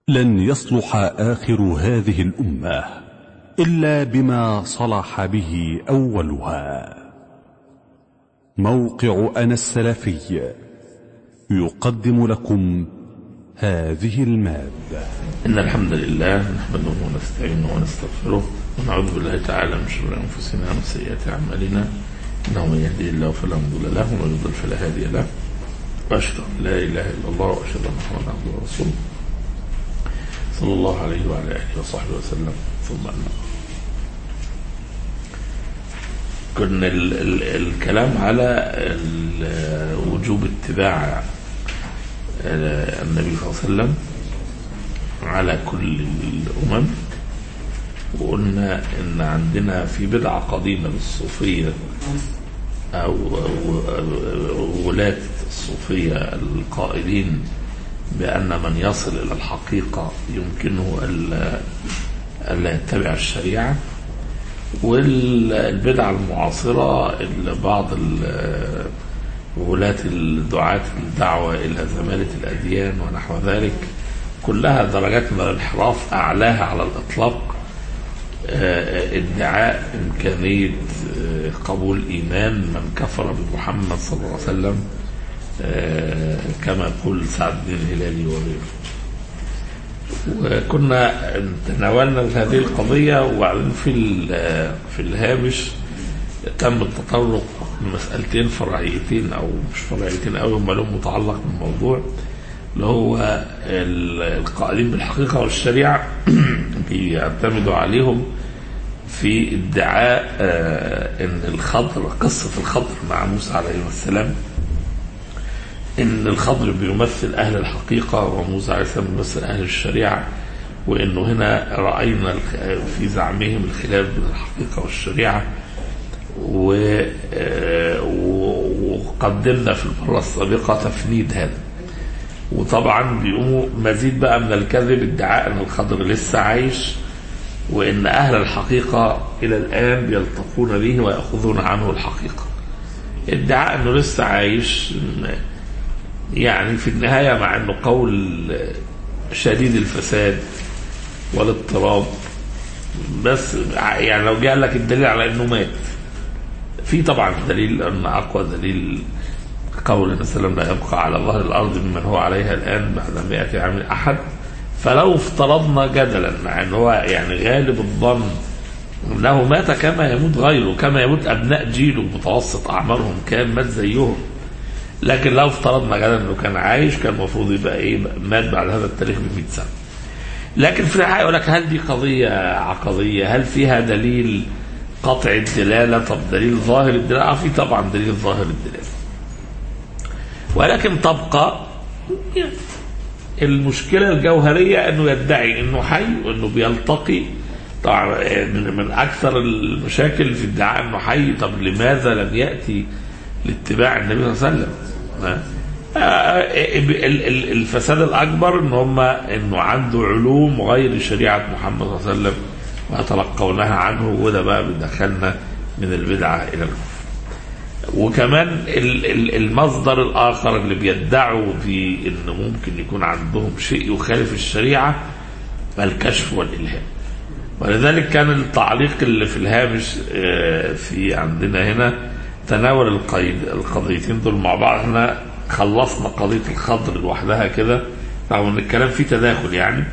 لن يصلح آخر هذه الأمة إلا بما صلح به أولها موقع أنا السلفي يقدم لكم هذه المادة إن الحمد لله نحمده ونستعينه ونستغفره ونعوذ بالله تعالى من شرور أنفسنا ومن سيئات أعمالنا إنه من يهدي الله فلا مضل له ومن يضلل فلا هادي له وأشهد أن لا إله إلا الله وأشهد أن محمدا عبده ورسوله صلى الله عليه وعلى آله وصحبه وسلم ثم أما كنا ال ال الكلام على ال- وجوب اتباع النبي صلى الله عليه وسلم على كل الأمم وقلنا إن عندنا في بدعة قديمة للصوفية أو أو- ولاة الصوفية القائلين بأن من يصل إلى الحقيقة يمكنه ألا ألا يتبع الشريعة والبدعة المعاصرة اللي بعض ال- ولاة الدعاة الدعوة إلى زمالة الأديان ونحو ذلك كلها درجات من الانحراف أعلاها على الإطلاق آه، ادعاء إمكانية آه، قبول إيمان من كفر بمحمد صلى الله عليه وسلم آه، كما يقول سعد بن الهلالي وغيره وكنا تناولنا هذه القضية وبعدين في ال- في الهامش تم التطرق لمسألتين فرعيتين أو مش فرعيتين أوي هم لهم متعلق بالموضوع اللي هو ال- القائلين بالحقيقة والشريعة بيعتمدوا عليهم في ادعاء آه، ان الخضر قصة الخضر مع موسى عليه السلام ان الخضر بيمثل اهل الحقيقه وموسى عليه السلام بيمثل اهل الشريعه وانه هنا راينا الخ- في زعمهم الخلاف بين الحقيقه والشريعه و- آه، و- وقدمنا في المره السابقه تفنيد هذا وطبعا بيقوموا مزيد بقى من الكذب ادعاء ان الخضر لسه عايش وان اهل الحقيقه الى الان بيلتقون به وياخذون عنه الحقيقه ادعاء انه لسه عايش يعني في النهاية مع أنه قول شديد الفساد والاضطراب بس يعني لو جاء لك الدليل على أنه مات في طبعا دليل أن أقوى دليل قول النبي صلى الله عليه وسلم لا يبقى على ظهر الأرض ممن هو عليها الآن بعد مئة عام أحد فلو افترضنا جدلا مع أنه هو يعني غالب الظن أنه مات كما يموت غيره كما يموت أبناء جيله متوسط أعمارهم كان مات زيهم لكن لو افترضنا جدلا انه كان عايش كان المفروض يبقى ايه مات بعد هذا التاريخ ب 100 سنه. لكن في الحقيقه يقول لك هل دي قضيه عقديه؟ هل فيها دليل قطع الدلاله؟ طب دليل ظاهر الدلاله؟ اه في طبعا دليل ظاهر الدلاله. ولكن تبقى المشكله الجوهريه انه يدعي انه حي وانه بيلتقي طبعا من من اكثر المشاكل في ادعاء انه حي طب لماذا لم ياتي لاتباع النبي صلى الله عليه وسلم ها؟ آه، ال- ال- الفساد الاكبر ان هم انه عنده علوم غير شريعه محمد صلى الله عليه وسلم ويتلقونها عنه وده بقى بيدخلنا من البدعه الى الكفر وكمان ال- ال- المصدر الاخر اللي بيدعوا في ان ممكن يكون عندهم شيء يخالف الشريعه الكشف والالهام ولذلك كان التعليق اللي في الهامش آه، في عندنا هنا تناول القيد القضيتين دول مع بعض احنا خلصنا قضية الخضر لوحدها كده رغم ان الكلام فيه تداخل يعني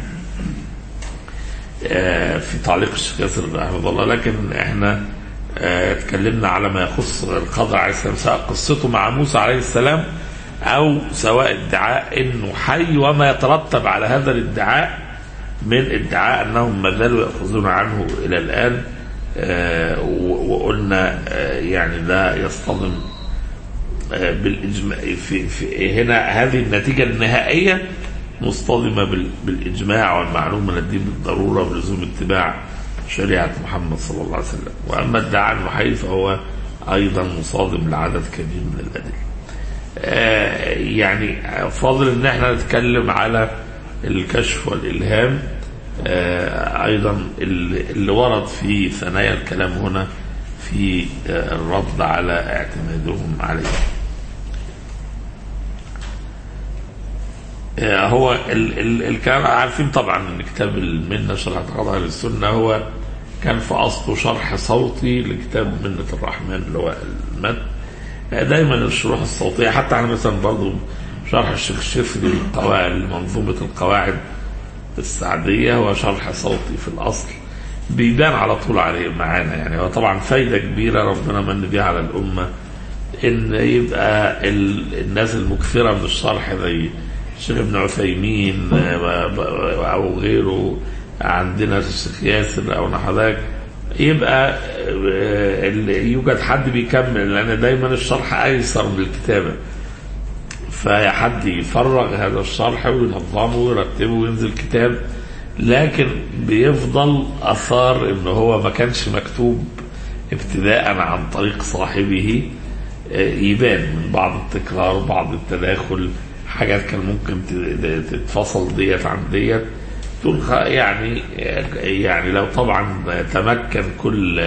آه، في تعليق الشيخ ياسر رحمه الله لكن احنا آه، اتكلمنا على ما يخص الخضر عليه السلام سواء قصته مع موسى عليه السلام او سواء ادعاء انه حي وما يترتب على هذا الادعاء من ادعاء انهم ما زالوا ياخذون عنه الى الان آه، و- وقلنا آه، يعني لا يصطدم آه، بالاجماع في, في هنا هذه النتيجه النهائيه مصطدمه بال- بالاجماع والمعلوم من الدين بالضروره بلزوم اتباع شريعه محمد صلى الله عليه وسلم واما ادعاء انه حي فهو ايضا مصادم لعدد كبير من الادله. آه، يعني فاضل ان احنا نتكلم على الكشف والالهام آه، ايضا اللي اللي ورد في ثنايا الكلام هنا في آه، الرد على اعتمادهم عليه آه، هو ال ال الكلام عارفين طبعا ان كتاب المنه شرح اعتقاد اهل السنه هو كان في اصله شرح صوتي لكتاب منه الرحمن اللي هو المتن آه، دايما الشروح الصوتيه حتى انا مثلا برضه شرح الشيخ الشفري للقواعد منظومه القواعد السعديه هو شرح صوتي في الاصل بيبان على طول عليه معانا يعني هو طبعا فايده كبيره ربنا من بيها على الامه ان يبقى ال- الناس المكثره من الشرح زي الشيخ ابن عثيمين آه، ب- ب- او غيره عندنا الشيخ ياسر او نحو ذلك يبقى آه، ال- يوجد حد بيكمل لان دايما الشرح ايسر من الكتابه فحد يفرغ هذا الشرح وينظمه ويرتبه وينزل كتاب لكن بيفضل اثار ان هو ما كانش مكتوب ابتداء عن طريق صاحبه آه، يبان من بعض التكرار وبعض التداخل حاجات كان ممكن ت- تتفصل ديت عن ديت تقول خ- يعني يعني لو طبعا تمكن كل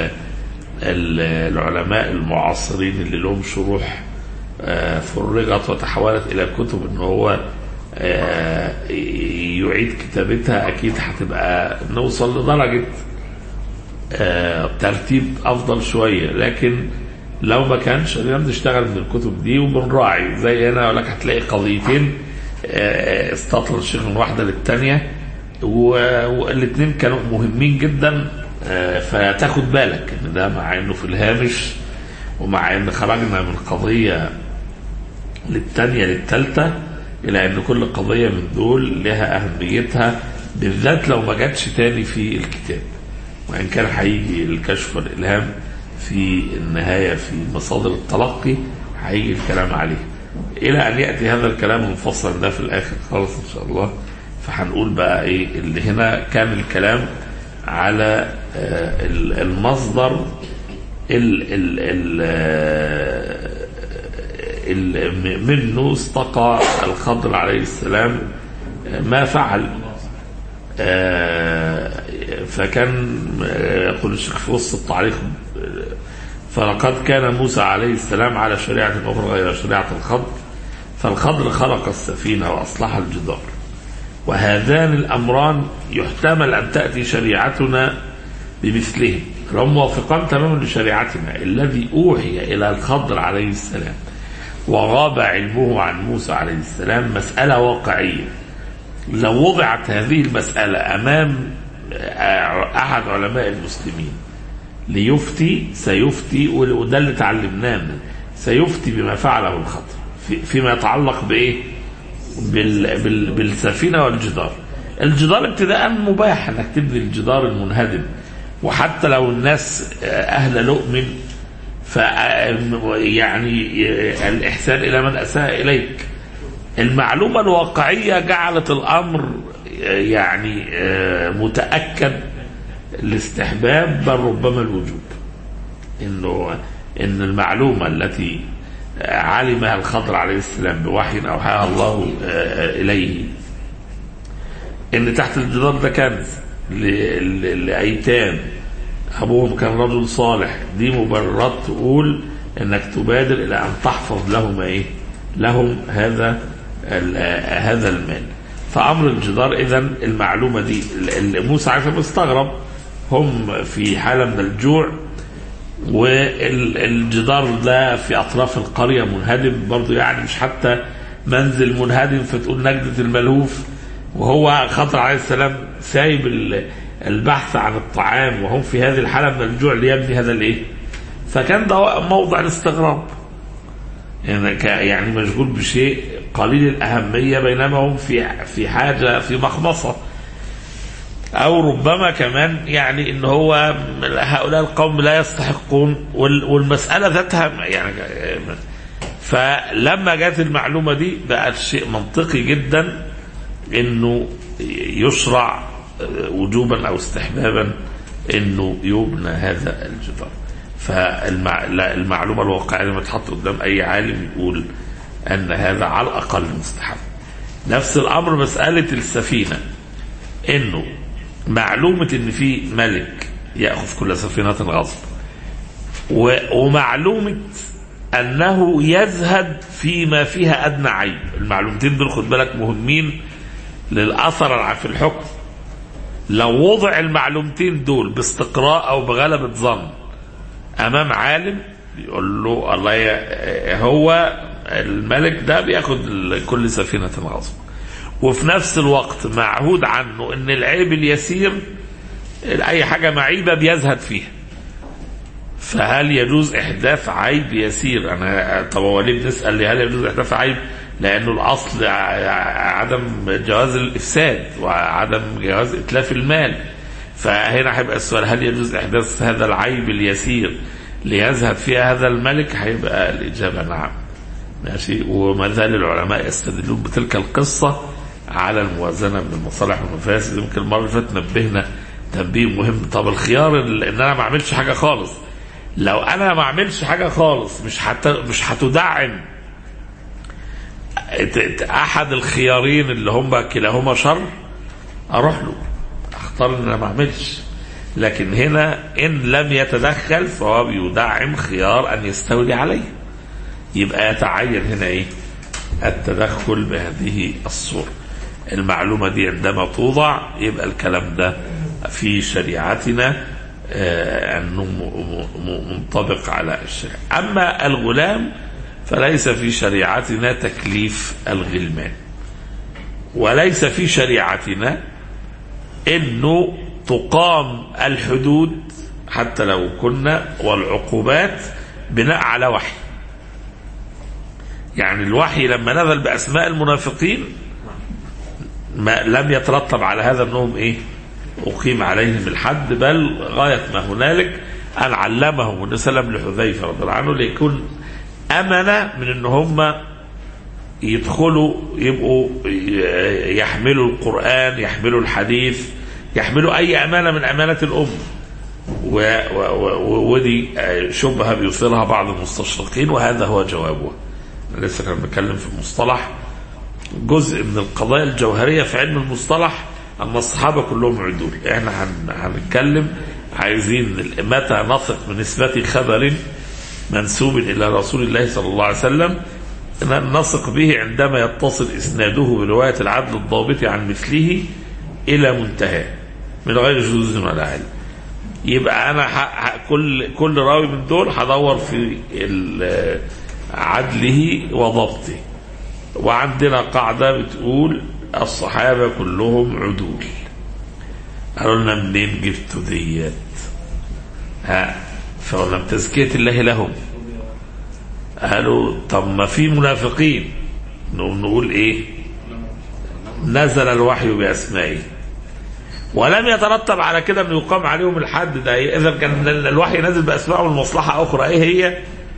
ال- العلماء المعاصرين اللي لهم شروح آه، فرغت وتحولت الى كتب ان هو آه، يعيد كتابتها اكيد هتبقى نوصل لدرجه آه، ترتيب افضل شويه لكن لو ما كانش خلينا بنشتغل من الكتب دي وبنراعي زي هنا اقول لك هتلاقي قضيتين آه، استطرد الشيخ من واحده للثانيه والاثنين كانوا مهمين جدا آه، فتاخد بالك ان ده مع انه في الهامش ومع ان خرجنا من قضيه للثانيه للثالثه الى ان كل قضيه من دول لها اهميتها بالذات لو ما جاتش تاني في الكتاب وان كان هيجي الكشف والالهام في النهايه في مصادر التلقي هيجي الكلام عليه الى ان ياتي هذا الكلام المفصل ده في الاخر خالص ان شاء الله فهنقول بقى ايه اللي هنا كان الكلام على آه، ال- المصدر ال ال ال آه، ال- منه استقى الخضر عليه السلام ما فعل آه، فكان آه، يقول الشيخ في وسط التعليق آه، فلقد كان موسى عليه السلام على شريعة أخرى غير شريعة الخضر فالخضر خلق السفينة وأصلح الجدار وهذان الأمران يحتمل أن تأتي شريعتنا بمثلهم هم موافقان تماما لشريعتنا الذي أوحي إلى الخضر عليه السلام وغاب علمه عن موسى عليه السلام مسألة واقعية لو وضعت هذه المسألة أمام أحد علماء المسلمين ليفتي سيفتي وده اللي تعلمناه منه. سيفتي بما فعله الخضر في فيما يتعلق بإيه؟ بال بال بالسفينة والجدار الجدار ابتداء مباح انك تبني الجدار المنهدم وحتى لو الناس اهل لؤم ف يعني الاحسان الى من اساء اليك المعلومه الواقعيه جعلت الامر يعني متاكد الاستحباب بل ربما الوجوب انه ان المعلومه التي علمها الخضر عليه السلام بوحي اوحاها الله اليه ان تحت الجدار ده كنز لايتام ابوهم كان رجل صالح دي مبررات تقول انك تبادر الى ان تحفظ لهم ايه؟ لهم هذا هذا المال. فامر الجدار اذا المعلومه دي موسى عليه السلام استغرب هم في حاله من الجوع والجدار ده في اطراف القريه منهدم برضه يعني مش حتى منزل منهدم فتقول نجده الملهوف وهو خضر عليه السلام سايب البحث عن الطعام وهم في هذه الحاله من الجوع ليبني هذا الايه؟ فكان ده موضع الاستغراب. يعني يعني مشغول بشيء قليل الاهميه بينما هم في في حاجه في مخمصه. او ربما كمان يعني ان هو هؤلاء القوم لا يستحقون والمساله ذاتها يعني فلما جت المعلومه دي بقت شيء منطقي جدا انه يشرع وجوبا او استحبابا انه يبنى هذا الجدار فالمعلومه الواقعيه لما تحط قدام اي عالم يقول ان هذا على الاقل مستحب نفس الامر مساله السفينه انه معلومه ان في ملك ياخذ كل سفينه غصب ومعلومه أنه يزهد فيما فيها أدنى عيب المعلومتين دول خد بالك مهمين للأثر في الحكم لو وضع المعلومتين دول باستقراء أو بغلبة ظن أمام عالم يقول له الله ي- هو الملك ده بياخد كل سفينة غصب وفي نفس الوقت معهود عنه ان العيب اليسير اي حاجة معيبة بيزهد فيها فهل يجوز احداث عيب يسير انا طب هو ليه بنسال لي هل يجوز احداث عيب لانه الاصل ع- عدم جواز الافساد وعدم جواز اتلاف المال فهنا هيبقى السؤال هل يجوز احداث هذا العيب اليسير ليزهد فيها هذا الملك هيبقى الاجابه نعم ماشي وما زال العلماء يستدلون بتلك القصه على الموازنه بين المصالح والمفاسد يمكن المره اللي فاتت نبهنا تنبيه مهم طب الخيار ال- ان انا ما اعملش حاجه خالص لو انا ما اعملش حاجه خالص مش حت... مش هتدعم ت- ت- احد الخيارين اللي هم كلاهما شر اروح له اختار ان انا ما اعملش لكن هنا ان لم يتدخل فهو بيدعم خيار ان يستولي عليه يبقى يتعين هنا ايه التدخل بهذه الصورة المعلومة دي عندما توضع يبقى الكلام ده في شريعتنا آه، أنه م- م- منطبق على الشريعة أما الغلام فليس في شريعتنا تكليف الغلمان وليس في شريعتنا انه تقام الحدود حتى لو كنا والعقوبات بناء على وحي يعني الوحي لما نزل باسماء المنافقين ما لم يترتب على هذا انهم ايه اقيم عليهم الحد بل غايه ما هنالك ان علمهم النبي صلى الله عليه وسلم لحذيفه رضي الله عنه ليكون امن من ان هم يدخلوا يبقوا يحملوا القرآن يحملوا الحديث يحملوا أي أمانة من أمانات الأمة و- و- و- ودي شبهة بيثيرها بعض المستشرقين وهذا هو جوابه لسه كنا بنتكلم في المصطلح جزء من القضايا الجوهرية في علم المصطلح أن الصحابة كلهم عدول احنا هن- هنتكلم عايزين متى نثق من إثبات خبر منسوب إلى رسول الله صلى الله عليه وسلم أن نثق به عندما يتصل إسناده برواية العدل الضابط عن مثله إلى منتهى من غير شذوذ ولا علم يبقى أنا ح... ح... كل كل راوي من دول هدور في ال- عدله وضبطه وعندنا قاعدة بتقول الصحابة كلهم عدول قالوا لنا منين جبتوا ديت ها فقلنا بتزكية الله لهم قالوا طب ما في منافقين نقوم نقول ايه نزل الوحي باسمائه ولم يترتب على كده انه يقام عليهم الحد ده اذا كان الوحي نازل باسمائهم المصلحه اخرى ايه هي؟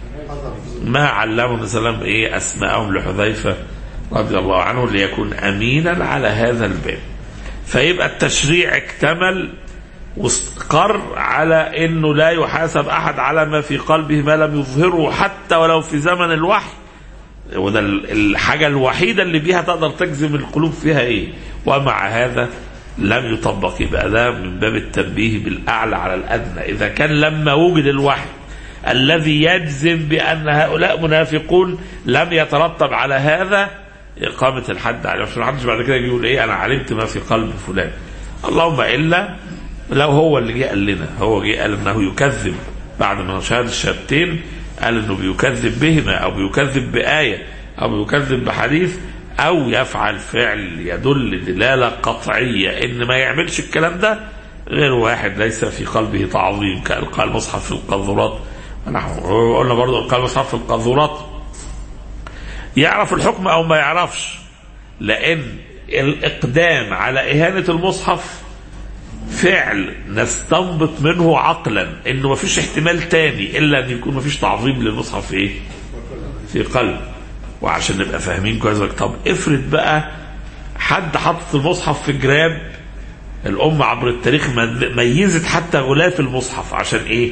ما علموا النبي صلى الله عليه وسلم ايه اسماءهم لحذيفه رضي الله عنه ليكون امينا على هذا الباب فيبقى التشريع اكتمل واستقر على انه لا يحاسب احد على ما في قلبه ما لم يظهره حتى ولو في زمن الوحي وده ال- الحاجه الوحيده اللي بيها تقدر تجزم القلوب فيها ايه ومع هذا لم يطبق يبقى ده من باب التنبيه بالاعلى على الادنى اذا كان لما وجد الوحي الذي يجزم بان هؤلاء منافقون لم يترتب على هذا اقامه الحد عليه عشان محدش بعد كده يجي يقول ايه انا علمت ما في قلب فلان اللهم الا لو هو اللي جه قال لنا هو جه قال انه يكذب بعد ما شهد الشهادتين قال انه بيكذب بهما او بيكذب بآية او بيكذب بحديث او يفعل فعل يدل دلالة قطعية ان ما يعملش الكلام ده غير واحد ليس في قلبه تعظيم كألقى المصحف في القاذورات نحن قلنا برضه ألقى المصحف في القاذورات يعرف الحكم او ما يعرفش لان الاقدام على اهانة المصحف فعل نستنبط منه عقلا انه مفيش احتمال تاني الا ان يكون مفيش تعظيم للمصحف في ايه؟ في قلب وعشان نبقى فاهمين كويس طب افرض بقى حد حط المصحف في جراب الأمة عبر التاريخ من- ميزت حتى غلاف المصحف عشان إيه؟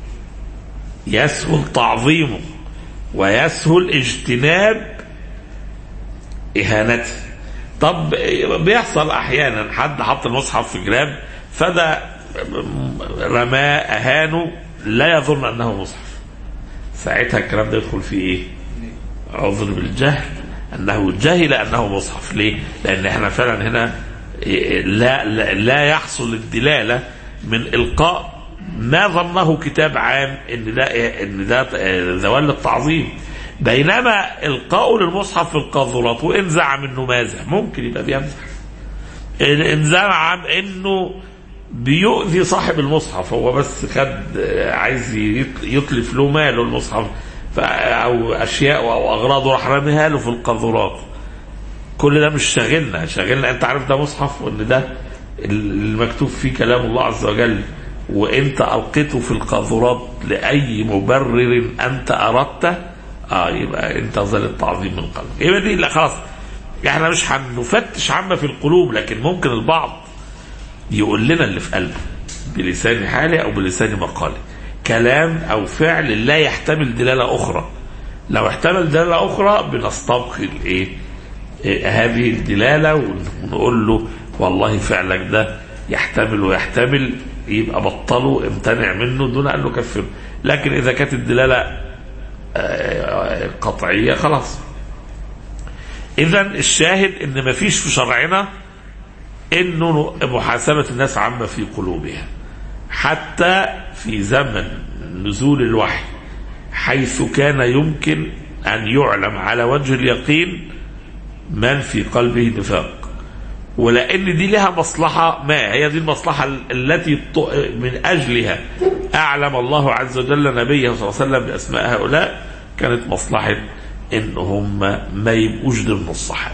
يسهل تعظيمه ويسهل اجتناب إهانته طب بيحصل أحيانا حد حط المصحف في جراب فده رماه أهانه لا يظن أنه مصحف ساعتها الكلام ده يدخل فيه ايه عذر بالجهل انه جهل انه مصحف ليه لان احنا فعلا هنا إيه، لا لا, لا يحصل الدلاله من القاء ما ظنه كتاب عام ان ده ان ده آه، زوال التعظيم بينما القاء للمصحف في القاذورات وان زعم انه مازح ممكن يبقى بيمزح ان زعم انه بيؤذي صاحب المصحف هو بس خد آه، عايز يط- يتلف له ماله المصحف ف- او اشياء او اغراض وراح راميها له في القاذورات كل ده مش شاغلنا شاغلنا انت عارف ده مصحف وان ده المكتوب فيه كلام الله عز وجل وانت القيته في القاذورات لاي مبرر انت اردته اه يبقى انت ظل التعظيم من قلبك يبقى دي لا خلاص احنا مش هنفتش عما في القلوب لكن ممكن البعض يقول لنا اللي في قلبه بلسان حاله او بلسان مقاله كلام او فعل لا يحتمل دلاله اخرى لو احتمل دلاله اخرى بنستبقي الايه إيه هذه الدلاله ونقول له والله فعلك ده يحتمل ويحتمل يبقى بطله امتنع منه دون ان نكفره لكن اذا كانت الدلاله آه، قطعيه خلاص اذا الشاهد ان مفيش في شرعنا انه محاسبه الناس عما في قلوبها حتى في زمن نزول الوحي حيث كان يمكن ان يعلم على وجه اليقين من في قلبه نفاق ولان دي لها مصلحه ما هي دي المصلحه التي ط- من اجلها اعلم الله عز وجل نبيه صلى الله عليه وسلم باسماء هؤلاء كانت مصلحه ان هم ما يبقوش ضمن الصحابه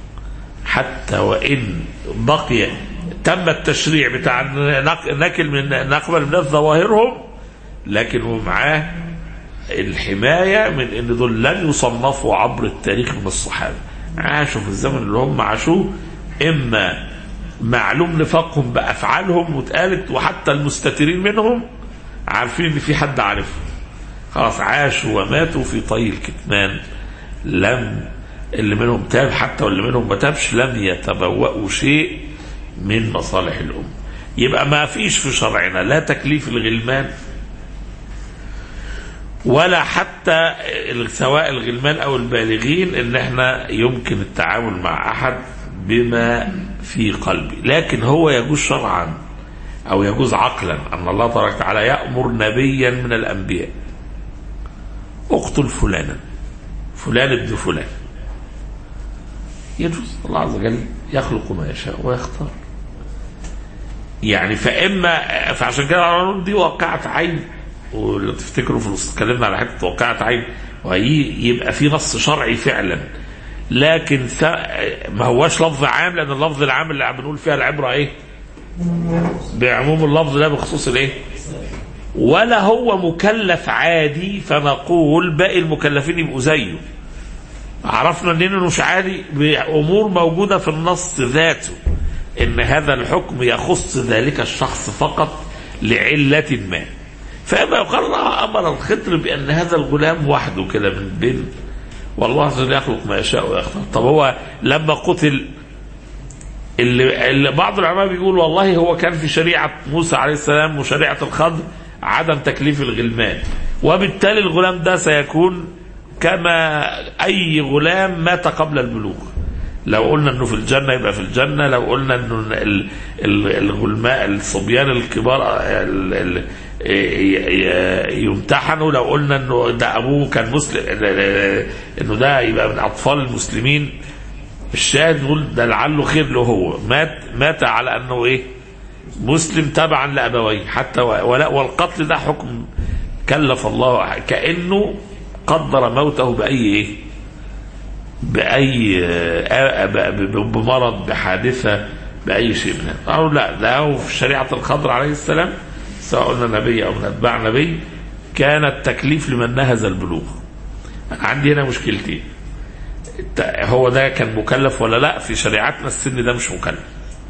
حتى وان بقي تم التشريع بتاع نق- نكل من نقبل الناس ظواهرهم لكن ومعاه الحمايه من ان دول لن يصنفوا عبر التاريخ من الصحابه عاشوا في الزمن اللي هم عاشوه اما معلوم نفاقهم بافعالهم واتقالت وحتى المستترين منهم عارفين ان في حد عارفهم خلاص عاشوا وماتوا في طي الكتمان لم اللي منهم تاب حتى واللي منهم ما تابش لم يتبوأوا شيء من مصالح الأمة يبقى ما فيش في شرعنا لا تكليف الغلمان ولا حتى سواء الغلمان او البالغين ان احنا يمكن التعامل مع احد بما في قلبه لكن هو يجوز شرعا او يجوز عقلا ان الله تبارك وتعالى يامر نبيا من الانبياء اقتل فلانا فلان ابن فلان يجوز الله عز وجل يخلق ما يشاء ويختار يعني فاما فعشان كده القانون دي واقعه عين ولو تفتكروا في اتكلمنا على حته واقعه عين وهي يبقى في نص شرعي فعلا لكن ث... ما هواش لفظ عام لان اللفظ العام اللي بنقول فيها العبره ايه؟ بعموم اللفظ ده بخصوص الايه؟ ولا هو مكلف عادي فنقول باقي المكلفين يبقوا زيه عرفنا ان انه مش عادي بامور موجوده في النص ذاته ان هذا الحكم يخص ذلك الشخص فقط لعله ما فما يقال الله امر الخضر بان هذا الغلام وحده كده من بين والله عز وجل يخلق ما يشاء ويختار طب هو لما قتل اللي, اللي بعض العلماء بيقول والله هو كان في شريعه موسى عليه السلام وشريعه الخضر عدم تكليف الغلمان وبالتالي الغلام ده سيكون كما اي غلام مات قبل البلوغ لو قلنا انه في الجنه يبقى في الجنه لو قلنا انه ال- ال- الغلماء الصبيان الكبار ال- ال- ي- يمتحنوا لو قلنا انه ده ابوه كان مسلم انه ده يبقى من اطفال المسلمين الشاهد نقول ده لعله خير له هو مات مات على انه ايه مسلم تبعا لابويه حتى و- ولا والقتل ده حكم كلف الله كانه قدر موته باي ايه باي آه، ب- ب- بمرض بحادثه باي شيء من هذا او لا ده هو في شريعه الخضر عليه السلام سواء قلنا نبي او من اتباع نبي كان التكليف لمن نهز البلوغ انا عندي هنا مشكلتين الت- هو ده كان مكلف ولا لا في شريعتنا السن ده مش مكلف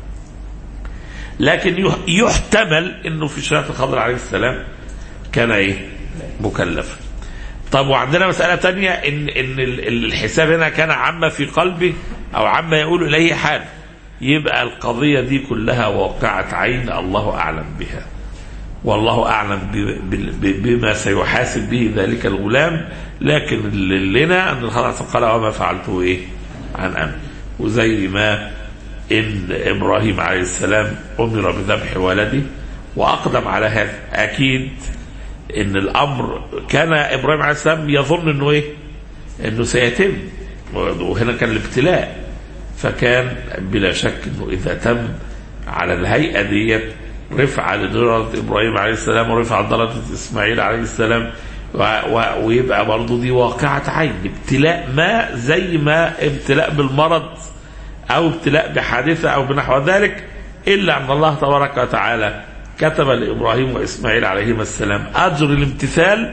لكن يح- يحتمل انه في شريعه الخضر عليه السلام كان ايه مكلفا طب وعندنا مسألة تانية إن إن ال- ال- الحساب هنا كان عما في قلبه أو عما يقول إليه حال يبقى القضية دي كلها واقعة عين الله أعلم بها والله اعلم ب- ب- بما سيحاسب به ذلك الغلام لكن اللي لنا ان خلاص قال وما فعلته ايه عن امر وزي ما ان ابراهيم عليه السلام امر بذبح ولده واقدم على هذا اكيد ان الامر كان ابراهيم عليه السلام يظن انه ايه انه سيتم وهنا كان الابتلاء فكان بلا شك انه اذا تم على الهيئه ديت رفع لدرجه ابراهيم عليه السلام ورفع درجه اسماعيل عليه السلام و و ويبقى برضه دي واقعه عين ابتلاء ما زي ما ابتلاء بالمرض او ابتلاء بحادثه او بنحو ذلك الا ان الله تبارك وتعالى كتب لابراهيم واسماعيل عليهما السلام اجر الامتثال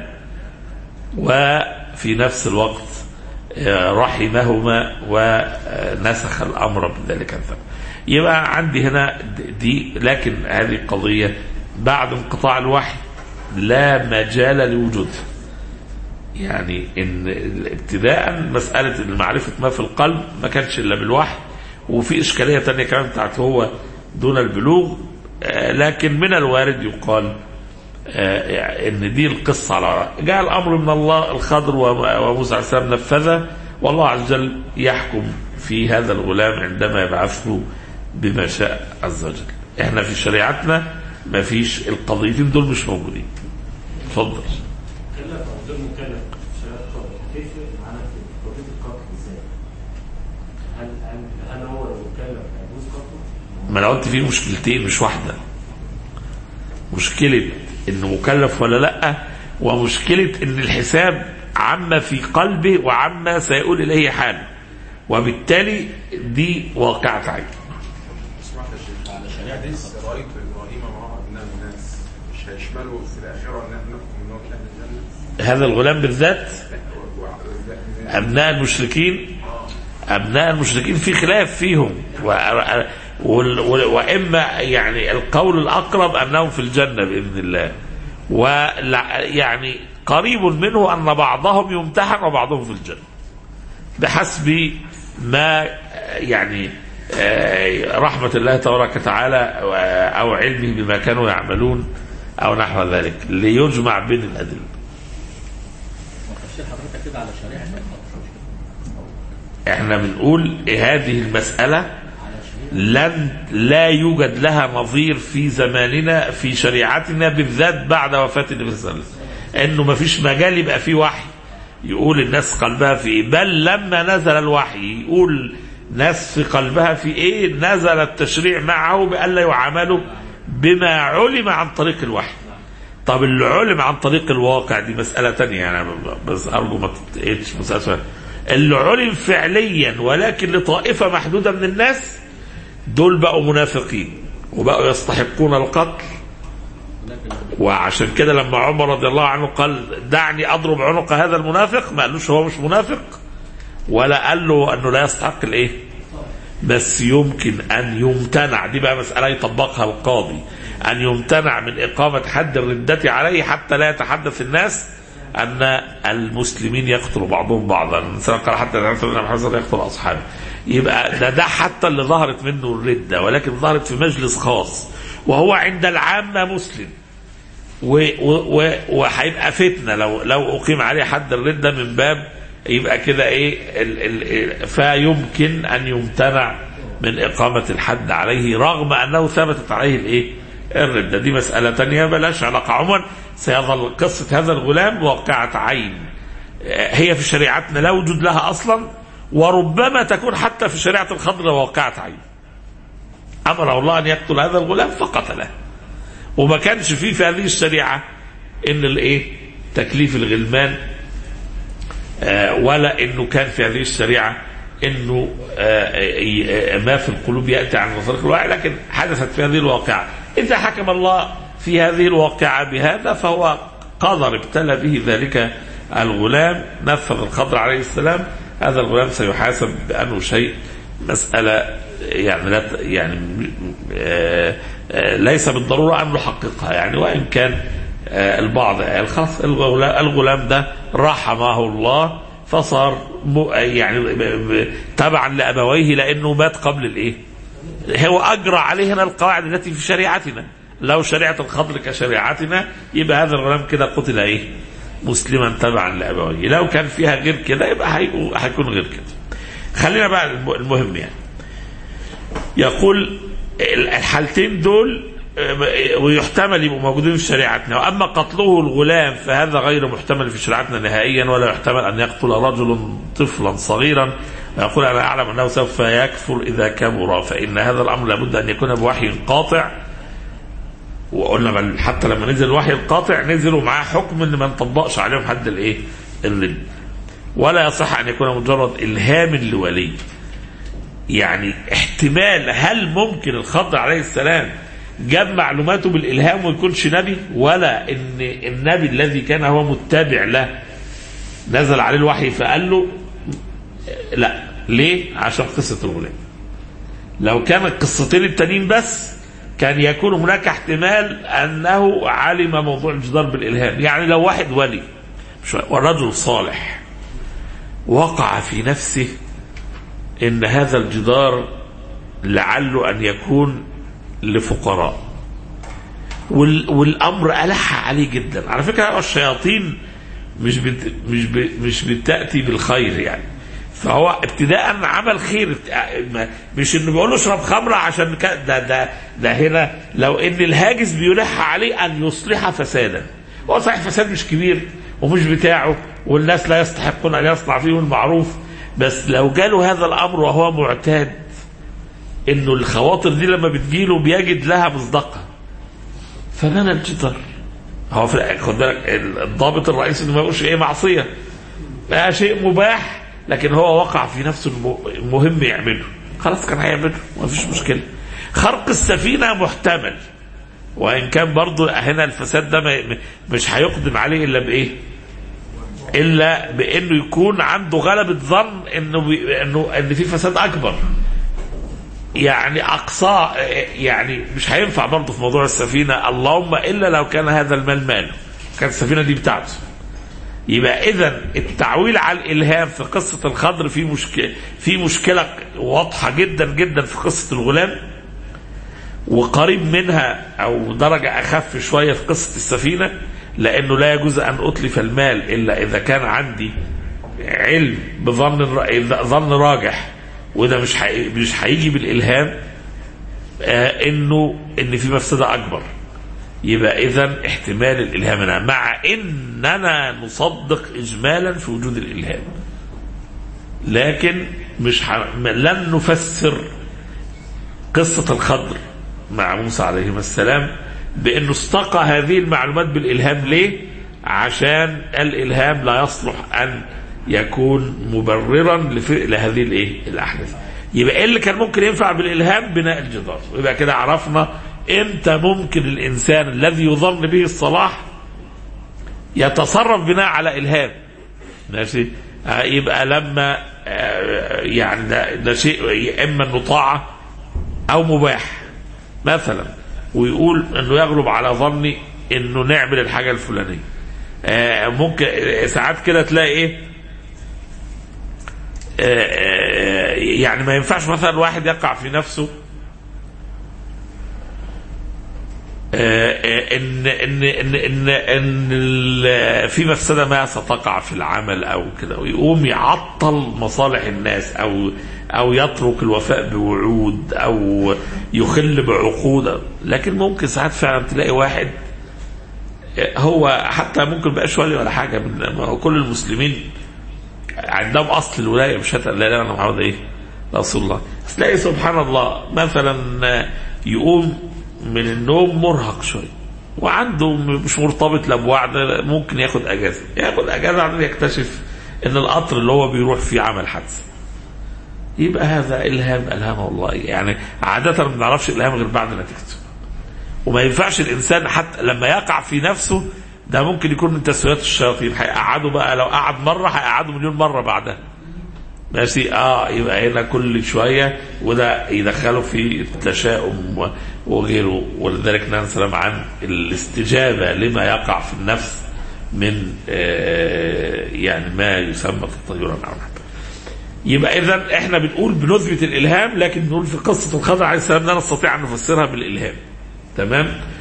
وفي نفس الوقت آه، رحمهما ونسخ الامر بذلك الذنب. يبقى عندي هنا دي لكن هذه قضيه بعد انقطاع الوحي لا مجال لوجودها. يعني ان ابتداء مساله معرفه ما في القلب ما كانش الا بالوحي وفي اشكاليه تانية كمان بتاعت هو دون البلوغ آه، لكن من الوارد يقال آه، ان دي القصه على جاء الامر من الله الخضر وموسى عليه السلام نفذه والله عز وجل يحكم في هذا الغلام عندما يبعثه بما شاء عز وجل احنا في شريعتنا ما فيش القضيتين دول مش موجودين اتفضل مكلف او غير مكلف شهاده قتل تفرق معانا في قضيه القتل ازاي؟ هل هل هل هو لو مكلف هيجوز قتله؟ ما انا قلت فيه مشكلتين مش واحده مشكله انه مكلف ولا لا ومشكله ان الحساب عما في قلبه وعما سيقول اليه حاله وبالتالي دي واقعة عين اسمعت يا شيخ على شريعة رأيت إبراهيم مع أبناء الناس مش هيشملوا في الآخرة إن احنا نحكم إن هو من أهل الجنة هذا الغلام بالذات و- و- أبناء المشركين أبناء المشركين في خلاف فيهم و... وال- وال- وإما يعني القول الأقرب أنهم في الجنة بإذن الله ولا يعني قريب منه أن بعضهم يمتحن وبعضهم في الجنة بحسب ما يعني آه، رحمة الله تبارك وتعالى أو علمه بما كانوا يعملون أو نحو ذلك ليجمع بين الأدلة تفسير حضرتك كده على شريعه احنا بنقول هذه المسألة لن لا يوجد لها نظير في زماننا في شريعتنا بالذات بعد وفاة النبي صلى الله عليه وسلم انه ما فيش مجال يبقى فيه وحي يقول الناس قلبها في ايه بل لما نزل الوحي يقول ناس في قلبها في ايه نزل التشريع معه بألا يعاملوا بما علم عن طريق الوحي طب اللي علم عن طريق الواقع دي مسألة تانية يعني بس أرجو ما تتقيتش مسألة سؤال. اللي علم فعليا ولكن لطائفة محدودة من الناس دول بقوا منافقين وبقوا يستحقون القتل وعشان كده لما عمر رضي الله عنه قال دعني اضرب عنق هذا المنافق ما قالوش هو مش منافق ولا قال له انه لا يستحق الايه بس يمكن ان يمتنع دي بقى مساله يطبقها القاضي ان يمتنع من اقامه حد الرده عليه حتى لا يتحدث الناس ان المسلمين يقتل بعضهم بعضا الانسان قال حتى لا يقتل محمد يقتل اصحابه يبقى ده ده حتى اللي ظهرت منه الرده ولكن ظهرت في مجلس خاص وهو عند العامه مسلم و- و- و- وهيبقى فتنه لو لو اقيم عليه حد الرده من باب يبقى كده ايه ال ال فيمكن ان يمتنع من اقامه الحد عليه رغم انه ثبتت عليه الايه؟ الرده دي مساله تانية بلاش علاقه عموما سيظل قصه هذا الغلام واقعه عين آه، هي في شريعتنا لا وجود لها اصلا وربما تكون حتى في شريعه الخضر واقعه عين امر الله ان يقتل هذا الغلام فقتله وما كانش فيه في هذه الشريعه ان الايه تكليف الغلمان آه، ولا انه كان في هذه الشريعه انه آه، ي- آه، ما في القلوب ياتي عن طريق الوعي لكن حدثت في هذه الواقعه اذا حكم الله في هذه الواقعه بهذا فهو قدر ابتلى به ذلك الغلام نفذ الخضر عليه السلام هذا الغلام سيحاسب بانه شيء مساله يعني لا ت- يعني آه، آه، ليس بالضروره ان نحققها يعني وان كان آه، البعض قال خلاص الغلا- الغلام ده رحمه الله فصار م- يعني ب- ب- تبعا لابويه لانه مات قبل الايه؟ هو اجرى عليه هنا القواعد التي في شريعتنا لو شريعة الخضر كشريعتنا يبقى هذا الغلام كده قتل ايه مسلما تبعا لأبويه لو كان فيها غير كده يبقى هيكون- هيكون غير كده خلينا بقى الم- المهم يعني يقول الحالتين دول آه، ويحتمل يبقوا موجودين في شريعتنا واما قتله الغلام فهذا غير محتمل في شريعتنا نهائيا ولا يحتمل ان يقتل رجل طفلا صغيرا ويقول انا اعلم انه سوف يكفر اذا كبر فان هذا الامر لابد ان يكون بوحي قاطع وقلنا بل حتى لما نزل الوحي القاطع نزلوا معاه حكم ان ما نطبقش عليهم حد الايه؟ الرد ولا يصح ان يكون مجرد الهام لولي يعني احتمال هل ممكن الخضر عليه السلام جاب معلوماته بالالهام ويكونش نبي ولا ان النبي الذي كان هو متبع له نزل عليه الوحي فقال له لا ليه عشان قصه الغلام لو كان القصتين التانيين بس كان يكون هناك احتمال انه علم موضوع الجدار بالالهام يعني لو واحد ولي مش ورجل صالح وقع في نفسه ان هذا الجدار لعله ان يكون لفقراء وال والامر الح عليه جدا على فكره الشياطين مش بت مش ب مش بتاتي بالخير يعني فهو ابتداء عمل خير ما- مش انه بيقول له اشرب خمره عشان ك- ده ده ده هنا لو ان الهاجس بيلح عليه ان يصلح فسادا هو صحيح فساد مش كبير ومش بتاعه والناس لا يستحقون ان يصنع فيهم المعروف بس لو جاله هذا الامر وهو معتاد انه الخواطر دي لما بتجيله بيجد لها مصداقها فبنى الجدار هو في خد بالك الضابط الرئيسي انه ما يقولش ايه معصيه بقى شيء مباح لكن هو وقع في نفسه الم- المهم يعمله خلاص كان هيعمله ما فيش مشكله خرق السفينه محتمل وان كان برضه هنا الفساد ده ما- مش هيقدم عليه الا بايه؟ الا بانه يكون عنده غلبه ظن انه بي انه ان في فساد اكبر يعني اقصى يعني مش هينفع برضه في موضوع السفينه اللهم الا لو كان هذا المال ماله كانت السفينه دي بتاعته يبقى اذا التعويل على الالهام في قصه الخضر في مشكله في مشكله واضحه جدا جدا في قصه الغلام وقريب منها او درجه اخف شويه في قصه السفينه لانه لا يجوز ان اتلف المال الا اذا كان عندي علم بظن الر- ظن راجح وده مش حي... مش هيجي بالالهام آه انه ان في مفسده اكبر يبقى اذا احتمال الالهام هنا مع اننا نصدق اجمالا في وجود الالهام لكن مش ح... لن نفسر قصه الخضر مع موسى عليه السلام بانه استقى هذه المعلومات بالالهام ليه؟ عشان الالهام لا يصلح ان يكون مبررا لفعل هذه الايه؟ الاحداث. يبقى ايه اللي كان ممكن ينفع بالالهام؟ بناء الجدار. يبقى كده عرفنا امتى ممكن الانسان الذي يظن به الصلاح يتصرف بناء على الهام. ماشي؟ آه، يبقى لما آه، يعني ده, ده شيء يا اما انه طاعه او مباح مثلا ويقول انه يغلب على ظني انه نعمل الحاجه الفلانيه آه، ممكن آه، ساعات كده تلاقي ايه آه، آه، يعني ما ينفعش مثلا واحد يقع في نفسه آه، آه، ان ان ان ان ان ال- في مفسده ما ستقع في العمل او كده ويقوم يعطل مصالح الناس او او يترك الوفاء بوعود او يخل بعقود لكن ممكن ساعات فعلا تلاقي واحد آه، هو حتى ممكن بقاش ولي ولا حاجه من ما هو كل المسلمين عندهم اصل الولايه بشهاده لا اله الا الله محمد ايه رسول الله بس تلاقي سبحان الله مثلا آه، يقوم من النوم مرهق شويه وعنده م- مش مرتبط لا بوعد ممكن ياخد اجازه ياخد اجازه عشان يكتشف ان القطر اللي هو بيروح فيه عمل حادثه يبقى هذا الهام الهام الله يعني عاده ما بنعرفش الهام غير بعد نتيجته وما ينفعش الانسان حتى لما يقع في نفسه ده ممكن يكون من تسويات الشياطين هيقعدوا بقى لو قعد مره هيقعدوا مليون مره بعدها ماشي اه يبقى هنا كل شويه وده يدخله في التشاؤم و- وغيره ولذلك نهى السلام عن الاستجابه لما يقع في النفس من آه يعني ما يسمى تطيرا او نحو يبقى اذا احنا بنقول بنثبت الالهام لكن بنقول في قصه الخضر عليه السلام لا نستطيع ان نفسرها بالالهام تمام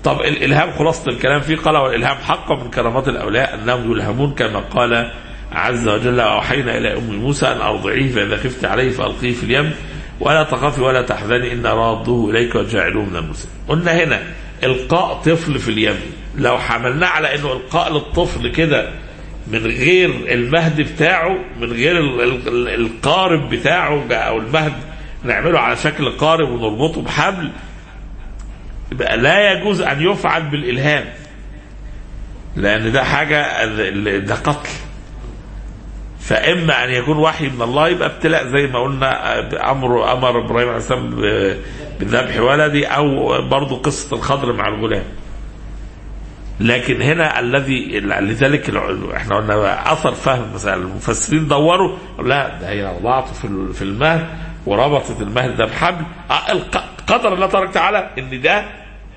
طب الالهام خلاصه الكلام فيه قال والالهام حق من كرامات الاولياء انهم يلهمون كما قال عز وجل اوحينا الى ام موسى ان ارضعيه فاذا خفت عليه فالقيه في اليم ولا تخافي ولا تحزني ان رادوه اليك وجاعلوه من المسلمين. قلنا هنا القاء طفل في اليم لو حملناه على انه القاء للطفل كده من غير المهد بتاعه من غير ال- ال- ال- القارب بتاعه او المهد نعمله على شكل قارب ونربطه بحبل يبقى لا يجوز ان يفعل بالالهام لان ده حاجه ده قتل فاما ان يكون وحي من الله يبقى ابتلاء زي ما قلنا امر امر ابراهيم عليه السلام ب- بذبح ولدي او برضه قصه الخضر مع الغلام لكن هنا الذي لذلك الع- احنا قلنا بقى اثر فهم مثلا المفسرين دوروا لا ده هي وضعته في ال- في المهد وربطت المهد ده بحبل آه، الق- قدر الله تبارك وتعالى ان ده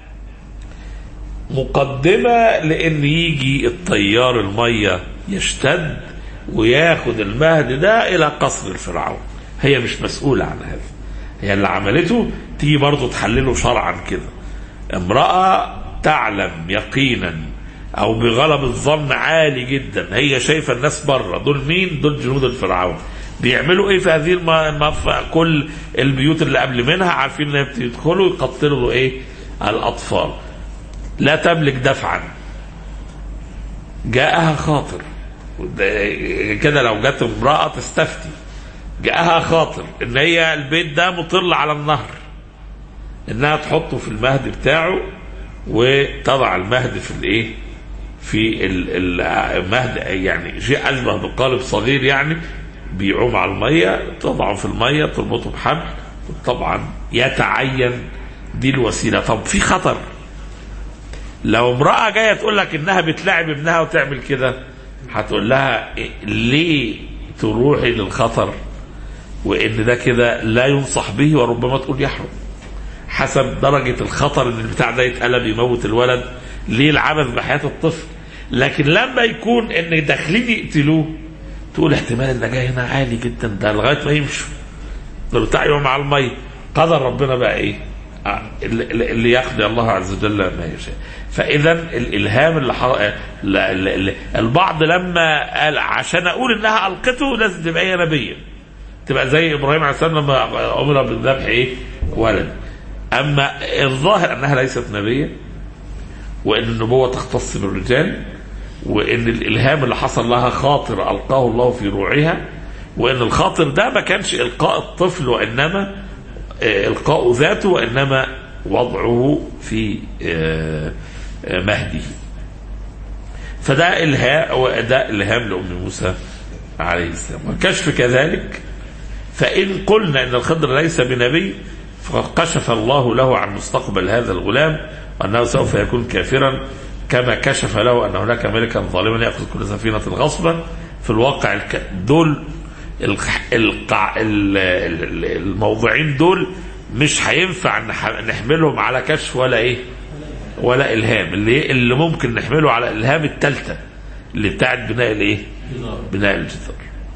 مقدمة لأن يجي الطيار المية يشتد وياخد المهد ده إلى قصر الفرعون هي مش مسؤولة عن هذا هي اللي عملته تيجي برضه تحلله شرعا كده امرأة تعلم يقينا أو بغلب الظن عالي جدا هي شايفة الناس بره دول مين دول جنود الفرعون بيعملوا ايه في هذه الم... الم... كل البيوت اللي قبل منها عارفين ان بيدخلوا يقتلوا له ايه الاطفال لا تملك دفعا جاءها خاطر وده- كده لو جت امرأة تستفتي جاءها خاطر ان هي البيت ده مطل على النهر انها تحطه في المهد بتاعه وتضع المهد في الايه في ال- ال- المهد يعني شيء اشبه بقالب صغير يعني بيعوم على الميه تضعه في الميه تربطه بحبل طبعا يتعين دي الوسيله طب في خطر لو امرأة جاية تقول لك إنها بتلاعب ابنها وتعمل كده هتقول لها إيه- ليه تروحي للخطر وإن ده كده لا ينصح به وربما تقول يحرم حسب درجة الخطر إن البتاع ده يتقلب يموت الولد ليه العبث بحياة الطفل لكن لما يكون إن داخلين يقتلوه تقول احتمال النجاة هنا عالي جدا ده لغاية ما يمشوا ده بتاع يوم على المية قدر ربنا بقى ايه آه، اللي اللي يقضي الله عز وجل ما يشاء فاذا الالهام اللي حر... لا- لا- لا- البعض لما قال عشان اقول انها القته لازم تبقى هي نبيه تبقى زي ابراهيم عليه السلام لما امر بالذبح ايه ولد اما الظاهر انها ليست نبيه وان النبوه تختص بالرجال وان الالهام اللي حصل لها خاطر القاه الله في روعها وان الخاطر ده ما كانش القاء الطفل وانما آه، القاء ذاته وانما وضعه في آه، آه، مهده فده الهام ده الهام لام موسى عليه السلام والكشف كذلك فان قلنا ان الخضر ليس بنبي فقد كشف الله له عن مستقبل هذا الغلام وانه سوف يكون كافرا كما كشف له ان هناك ملكا ظالما ياخذ كل سفينه غصبا في الواقع الك... دول الق- القع... ال- ال- الموضوعين دول مش هينفع نح- نحملهم على كشف ولا ايه ولا الهام اللي اللي ممكن نحمله على الهام الثالثه اللي بتاعت بناء الايه بناء الجدار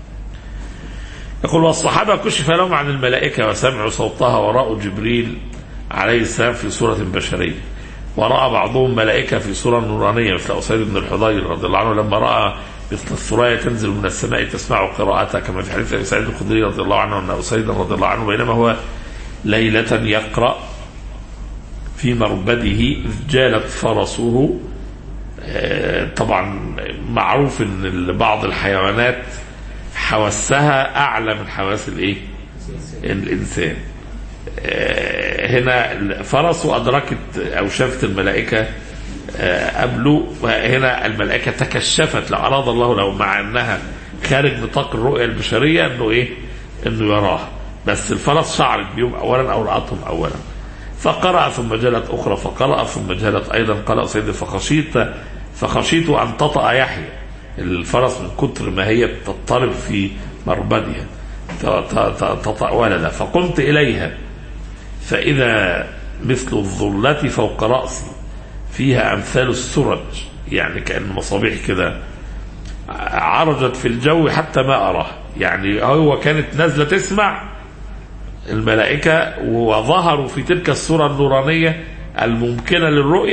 يقول والصحابة كشف لهم عن الملائكة وسمعوا صوتها ورأوا جبريل عليه السلام في صورة بشرية ورأى بعضهم ملائكة في صورة نورانية مثل أسيد بن الحضير رضي الله عنه لما رأى مثل الثريا تنزل من السماء تسمع قراءتها كما في حديث أبي سعيد الخدري رضي الله عنه أن أسيد رضي الله عنه بينما هو ليلة يقرأ في مربده إذ جالت فرسه آه، طبعا معروف ان بعض الحيوانات حواسها اعلى من حواس الايه الانسان آه، هنا فرسه ادركت او شافت الملائكه آه، قبله وهنا الملائكه تكشفت لو اراد الله لو مع انها خارج نطاق الرؤيه البشريه انه ايه انه يراها بس الفرس شعرت بيهم اولا او راتهم اولا فقرأ ثم جلت أخرى فقرأ ثم جلت أيضا قال سيدي فخشيت فخشيت أن تطأ يحيى الفرس من كتر ما هي تضطرب في مربدها ت- ت- ت- تطأ ولدا فقمت إليها فإذا مثل الظلة فوق رأسي فيها أمثال السرج يعني كأن مصابيح كده عرجت في الجو حتى ما أراه يعني هو كانت نازلة تسمع الملائكة وظهروا في تلك الصورة النورانية الممكنة للرؤية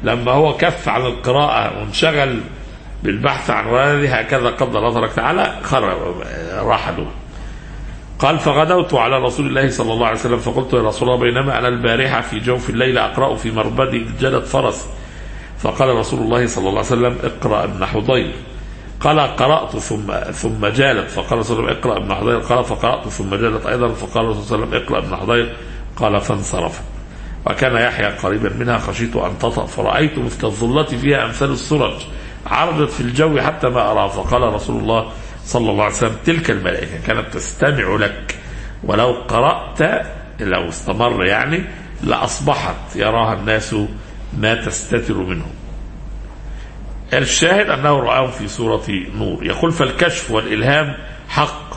لما هو كف عن القراءة وانشغل بالبحث عن ولده هكذا قدر الله تبارك وتعالى خرج راح له قال فغدوت على رسول الله صلى الله عليه وسلم فقلت يا رسول الله بينما انا البارحه في جوف الليل اقرا في مربدي إذ جلت فرس فقال رسول الله صلى الله عليه وسلم اقرا ابن حضير قال قرات ثم ثم جالت فقال رسول الله اقرا ابن حضير قال فقرات ثم جالت ايضا فقال رسول الله صلى الله عليه وسلم اقرا ابن حضير قال فانصرف وكان يحيى قريبا منها خشيت ان تطأ فرايت مثل الظلة فيها امثال السرج عرضت في الجو حتى ما ارى فقال رسول الله صلى الله عليه وسلم تلك الملائكه كانت تستمع لك ولو قرات لو استمر يعني لاصبحت يراها الناس ما تستتر منه الشاهد انه راهم في سوره نور يقول فالكشف والالهام حق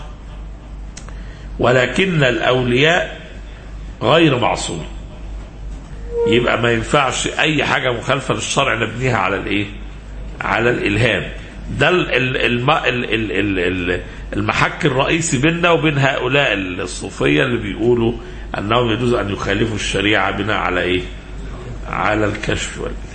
ولكن الاولياء غير معصومين يبقى ما ينفعش اي حاجه مخالفه للشرع نبنيها على الايه على الالهام ده ال- ال- الم- ال- ال- ال- ال- المحك الرئيسي بيننا وبين هؤلاء الصوفيه اللي بيقولوا انهم يجوز ان يخالفوا الشريعه بناء على ايه على الكشف والالهام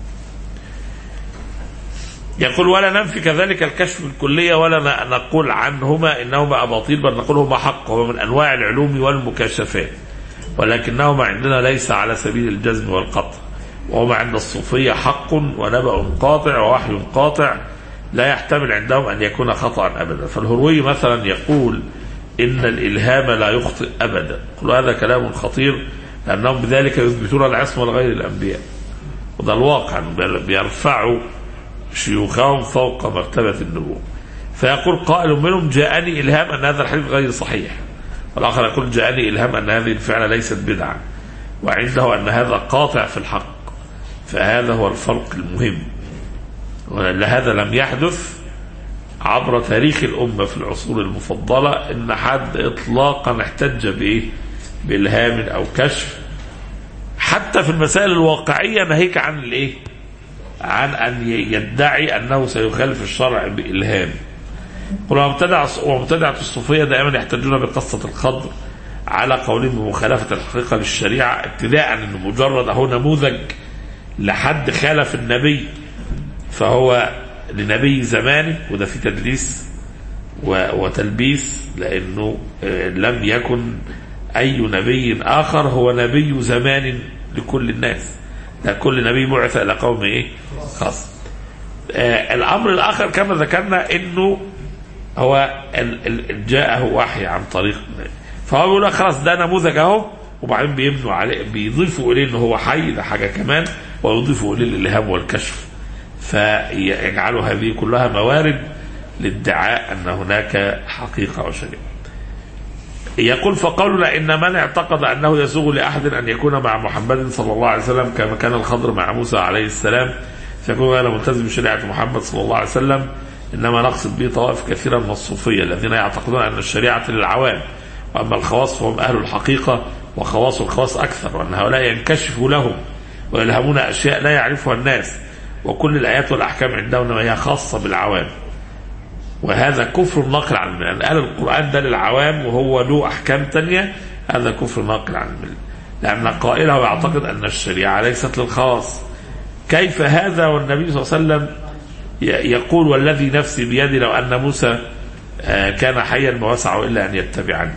يقول ولا ننفي كذلك الكشف الكلية ولا ن- نقول عنهما إنهما أباطيل بل نقول هما حق هو من أنواع العلوم والمكاشفات ولكنهما عندنا ليس على سبيل الجزم والقطع وهما عند الصوفية حق ونبأ قاطع ووحي قاطع لا يحتمل عندهم أن يكون خطأ أبدا فالهروي مثلا يقول إن الإلهام لا يخطئ أبدا كل هذا كلام خطير لأنهم بذلك يثبتون العصمة لغير الأنبياء وده الواقع بيرفعوا شيوخهم فوق مرتبة النبوة فيقول قائل منهم جاءني إلهام أن هذا الحديث غير صحيح والآخر يقول جاءني إلهام أن هذه الفعلة ليست بدعة وعنده أن هذا قاطع في الحق فهذا هو الفرق المهم ولهذا لم يحدث عبر تاريخ الأمة في العصور المفضلة إن حد إطلاقا احتج بإيه بإلهام أو كشف حتى في المسائل الواقعية ناهيك عن الإيه عن أن يدعي أنه سيخالف الشرع بإلهام قل ومبتدع ومبتدعة الصوفية دائما يحتجون بقصة الخضر على قولهم بمخالفة الحقيقة للشريعة ابتداء أنه مجرد أهو نموذج لحد خالف النبي فهو لنبي زمانه وده في تدليس و- وتلبيس لأنه آه، لم يكن أي نبي آخر هو نبي زمان لكل الناس ده كل نبي بعث إلى قوم إيه خاص آه الأمر الآخر كما ذكرنا أنه هو ال- ال- جاءه وحي عن طريق فهو بيقول لك خلاص ده نموذج اهو وبعدين بيبنوا عليه بيضيفوا اليه ان هو حي ده حاجه كمان ويضيفوا اليه الالهام والكشف فيجعلوا هذه كلها موارد لادعاء ان هناك حقيقه وشريعه. يقول فقولنا ان من اعتقد انه يسوغ لاحد ان يكون مع محمد صلى الله عليه وسلم كما كان الخضر مع موسى عليه السلام فيكون غير ملتزم بشريعه محمد صلى الله عليه وسلم انما نقصد به طوائف كثيره من الصوفيه الذين يعتقدون ان الشريعه للعوام واما الخواص فهم اهل الحقيقه وخواص الخواص اكثر وان هؤلاء ينكشف لهم ويلهمون اشياء لا يعرفها الناس وكل الايات والاحكام عندهم هي خاصه بالعوام وهذا كفر ناقل عن المله لان قال القران ده للعوام وهو له احكام تانية هذا كفر ناقل عن المله لان قائله يعتقد ان الشريعه ليست للخاص كيف هذا والنبي صلى الله عليه وسلم ي- يقول والذي نفسي بيدي لو ان موسى آه، كان حيا ما وسعه الا ان يتبعني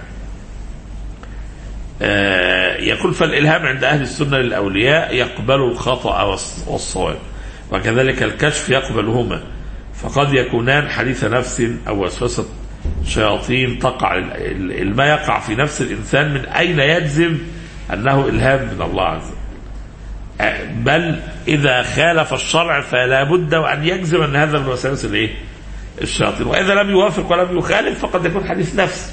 آه، يقول فالإلهام عند أهل السنة للأولياء يقبل الخطأ والص- والصواب وكذلك الكشف يقبلهما فقد يكونان حديث نفس أو وسوسة شياطين تقع ال- ال- ما يقع في نفس الإنسان من أين يجزم أنه إلهام من الله عز وجل آه، بل إذا خالف الشرع فلا بد وأن يجزم أن هذا من وساوس الإيه؟ الشياطين وإذا لم يوافق ولم يخالف فقد يكون حديث نفس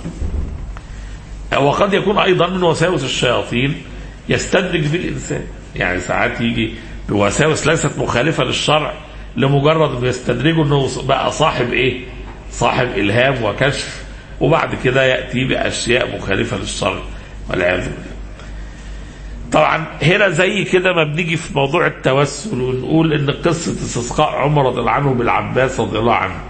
وقد يكون ايضا من وساوس الشياطين يستدرج به الانسان يعني ساعات يجي بوساوس ليست مخالفه للشرع لمجرد انه يستدرجه انه بقى صاحب ايه؟ صاحب الهام وكشف وبعد كده ياتي باشياء مخالفه للشرع والعياذ بالله. طبعا هنا زي كده ما بنيجي في موضوع التوسل ونقول ان قصه استسقاء عمر رضي الله عنه بالعباس رضي الله عنه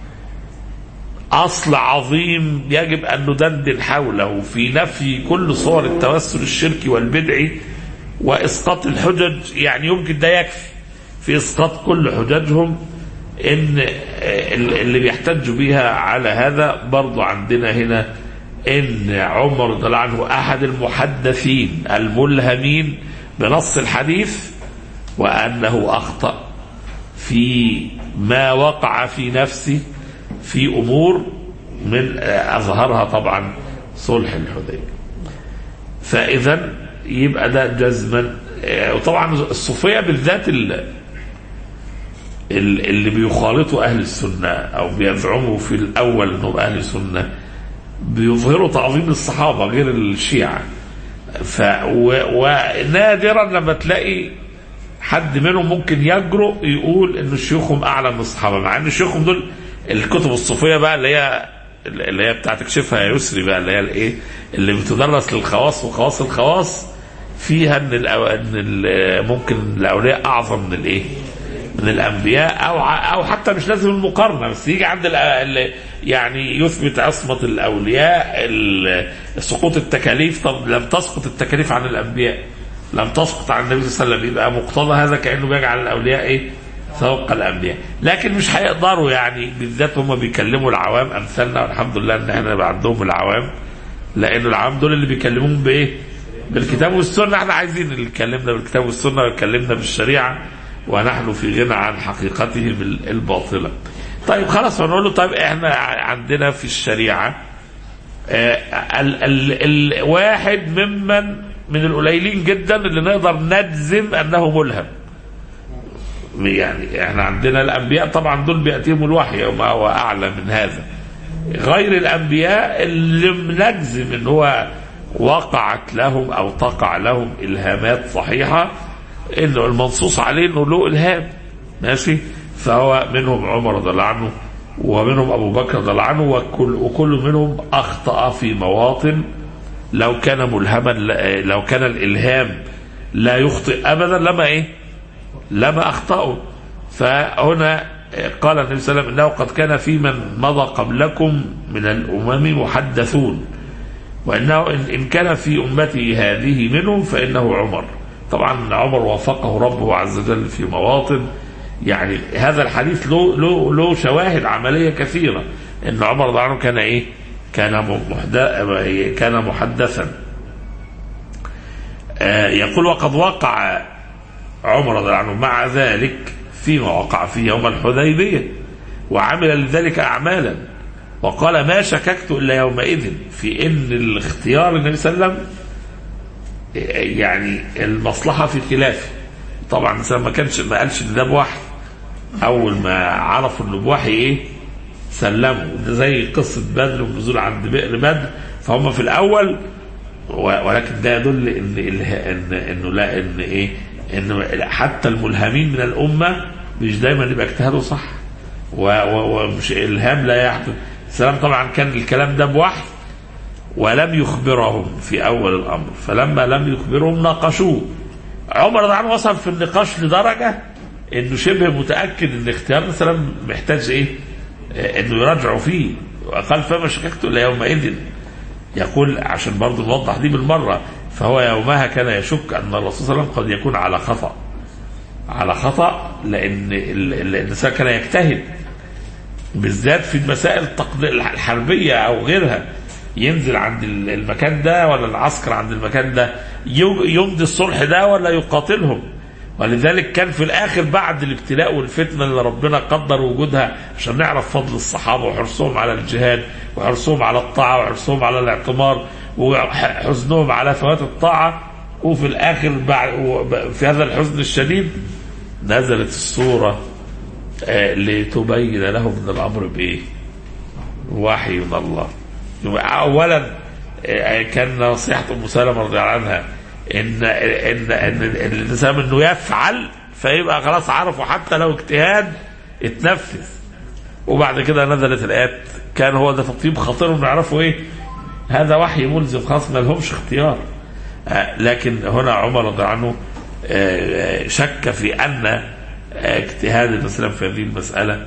اصل عظيم يجب ان ندندن حوله في نفي كل صور التوسل الشركي والبدعي واسقاط الحجج يعني يمكن ده يكفي في اسقاط كل حججهم ان اللي بيحتجوا بيها على هذا برضو عندنا هنا ان عمر رضي الله عنه احد المحدثين الملهمين بنص الحديث وانه اخطا في ما وقع في نفسه في امور من اظهرها طبعا صلح الحديبيه فاذا يبقى ده جزما وطبعا الصوفيه بالذات ال- ال- اللي بيخالطوا اهل السنه او بيزعموا في الاول انهم اهل سنه بيظهروا تعظيم الصحابه غير الشيعه ف و... ونادرا لما تلاقي حد منهم ممكن يجرؤ يقول ان شيوخهم اعلى من الصحابه مع ان شيوخهم دول الكتب الصوفيه بقى اللي هي اللي هي بتاعت تكشفها يا يسري بقى اللي هي الايه اللي بتدرس للخواص وخواص الخواص فيها ان الأو... ان ال... ممكن الاولياء اعظم من الايه؟ من الانبياء او ع- او حتى مش لازم المقارنه بس يجي عند ال... ال... يعني يثبت عصمه الاولياء ال... سقوط التكاليف طب لم تسقط التكاليف عن الانبياء لم تسقط عن النبي صلى الله عليه وسلم يبقى مقتضى هذا كانه بيجعل الاولياء ايه؟ فوق الانبياء لكن مش هيقدروا يعني بالذات هم بيكلموا العوام امثالنا والحمد لله ان احنا يبقى عندهم العوام لان العوام دول اللي بيكلمون بايه؟ بالكتاب والسنه احنا عايزين اللي يكلمنا بالكتاب والسنه ويكلمنا بالشريعه ونحن في غنى عن حقيقته الباطله. طيب خلاص هنقول له طيب احنا عندنا في الشريعه آه، ال ال الواحد ممن من القليلين جدا اللي نقدر نجزم انه ملهم. يعني احنا عندنا الانبياء طبعا دول بياتيهم الوحي وما هو اعلى من هذا. غير الانبياء اللي نجزم ان هو وقعت لهم او تقع لهم الهامات صحيحه انه المنصوص عليه انه له الهام ماشي فهو منهم عمر رضي الله عنه ومنهم ابو بكر رضي الله عنه وكل وكل منهم اخطا في مواطن لو كان ملهما لو كان الالهام لا يخطئ ابدا لما ايه؟ لما اخطاوا فهنا قال النبي صلى الله عليه وسلم انه قد كان في من مضى قبلكم من الامم محدثون وانه ان إن كان في امتي هذه منهم فانه عمر طبعا عمر وافقه ربه عز وجل في مواطن يعني هذا الحديث له له له شواهد عمليه كثيره ان عمر رضي الله عنه كان ايه؟ كان محد- كان محدثا آه، يقول وقد وقع عمر رضي الله عنه مع ذلك فيما وقع فيه يوم الحديبيه وعمل لذلك اعمالا وقال ما شككت الا يومئذ في ان الاختيار النبي صلى الله عليه وسلم يعني المصلحه في خلافه طبعا الانسان ما كانش ما قالش ان ده بوحي اول ما عرفوا انه بوحي ايه سلموا ده زي قصه بدر والنزول عند بئر بدر فهم في الاول و- ولكن ده يدل ان اله- ان انه لا ان ايه ان حتى الملهمين من الامه مش دايما يبقى اجتهاده صح و- و- ومش الهام لا يحدث السلام طبعا كان الكلام ده بوحي ولم يخبرهم في اول الامر فلما لم يخبرهم ناقشوه عمر رضي الله عنه وصل في النقاش لدرجه انه شبه متاكد ان اختيار السلام محتاج ايه؟ آه، انه يراجعوا فيه وقال فما شككت الا يومئذ يقول عشان برضه نوضح دي بالمره فهو يومها كان يشك ان الرسول صلى الله عليه وسلم قد يكون على خطا على خطا لان ال- ال- الانسان كان يجتهد بالذات في المسائل التقد- الحربيه او غيرها ينزل عند ال- المكان ده ولا العسكر عند المكان ده يج- يمضي الصلح ده ولا يقاتلهم ولذلك كان في الاخر بعد الابتلاء والفتنه اللي ربنا قدر وجودها عشان نعرف فضل الصحابه وحرصهم على الجهاد وحرصهم على الطاعه وحرصهم على الاعتمار وحزنهم على فوات الطاعه وفي الاخر بعد في هذا الحزن الشديد نزلت السوره آه، لتبين لهم من الامر بايه؟ وحي من الله يبقى اولا آه، كان نصيحه ام سلمه رضي الله عنها ان ان ان إن الانسان انه يفعل فيبقى خلاص عرفوا حتى لو اجتهاد اتنفذ وبعد كده نزلت الايات كان هو ده تطيب خاطرهم يعرفوا ايه هذا وحي ملزم خلاص ما لهمش اختيار آه، لكن هنا عمر رضي الله عنه آه، آه، شك في ان آه، اجتهاد الاسلام في هذه المساله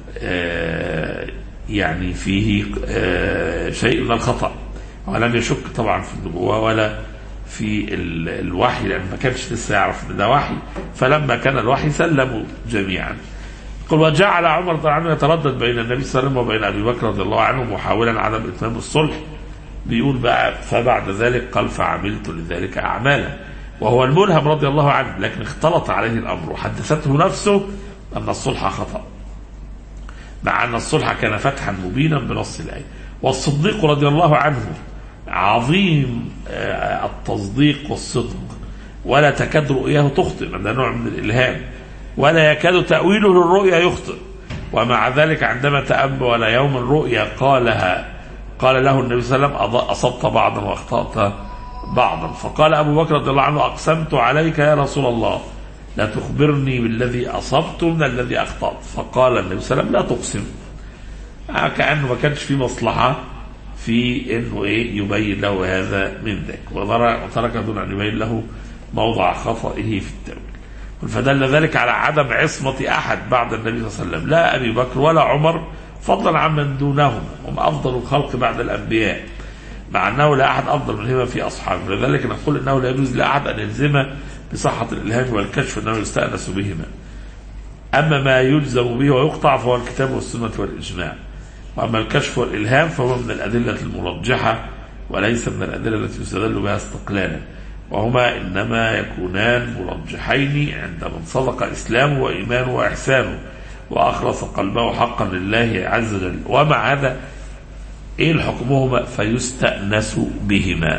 آه، يعني فيه آه، شيء من الخطا ولم يشك طبعا في النبوه ولا في ال- الوحي لأن ما كانش لسه يعرف إن ده وحي فلما كان الوحي سلموا جميعا قل وجعل عمر رضي الله عنه يتردد بين النبي صلى الله عليه وسلم وبين ابي بكر رضي الله عنه محاولا عدم اتمام الصلح بيقول بقى فبعد ذلك قال فعملت لذلك اعمالا وهو الملهم رضي الله عنه لكن اختلط عليه الامر وحدثته نفسه ان الصلح خطا مع ان الصلح كان فتحا مبينا بنص الايه والصديق رضي الله عنه عظيم آه، التصديق والصدق ولا تكاد رؤياه تخطئ ده نوع من الالهام ولا يكاد تاويله للرؤيا يخطئ ومع ذلك عندما تامل يوم الرؤيا قالها قال له النبي صلى الله عليه وسلم أض- اصبت بعضا واخطات بعضا فقال ابو بكر رضي الله عنه اقسمت عليك يا رسول الله لا تخبرني بالذي اصبت من الذي اخطات فقال النبي صلى الله عليه وسلم لا تقسم آه، كانه ما كانش في مصلحه في انه ايه يبين له هذا من ذاك وترك وترك دون ان يبين له موضع خطئه في التاويل فدل ذلك على عدم عصمة أحد بعد النبي صلى الله عليه وسلم لا أبي بكر ولا عمر فضلا عمن دونهم هم أفضل الخلق بعد الأنبياء مع أنه لا أحد أفضل منهما في أصحابه لذلك نقول أنه لا يجوز لأحد أن يلزم بصحة الإلهام والكشف أنه يستأنس بهما أما ما يلزم به ويقطع فهو الكتاب والسنة والإجماع وأما الكشف والإلهام فهو من الأدلة المرجحة وليس من الأدلة التي يستدل بها استقلالا وهما إنما يكونان مرجحين عند من صدق إسلامه وإيمانه وإحسانه وأخلص قلبه حقا لله عز وجل ومع هذا إيه حكمهما فيستأنس بهما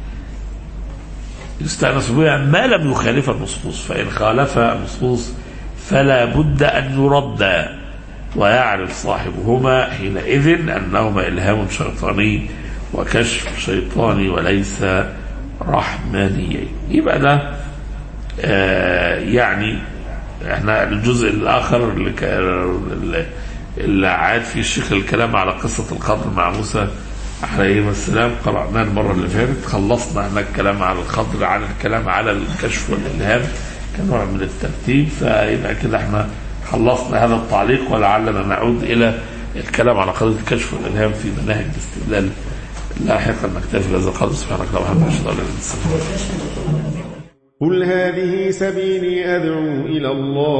يستأنس بها ما لم يخالف النصوص فإن خالف النصوص فلا بد أن يرد ويعرف صاحبهما حينئذ أنهما إلهام شيطاني وكشف شيطاني وليس رحماني يبقى ده آه يعني احنا الجزء الآخر اللي, ك- اللي- اللي عاد فيه الشيخ الكلام على قصة الخضر مع موسى عليه السلام قرأناه المرة اللي فاتت خلصنا احنا الكلام على الخضر على الكلام على الكشف والإلهام كنوع من الترتيب فيبقى كده احنا خلصنا هذا التعليق ولعلنا نعود إلى الكلام على قضية الكشف والإلهام في مناهج الاستدلال لاحقا نكتفي بهذا القدر سبحانك اللهم وبحمدك اشهد ان لا اله الا انت قل هذه سبيلي أدعو إلى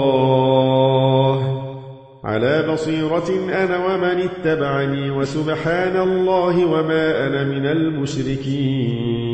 الله على بصيرة أنا ومن اتبعني وسبحان الله وما أنا من المشركين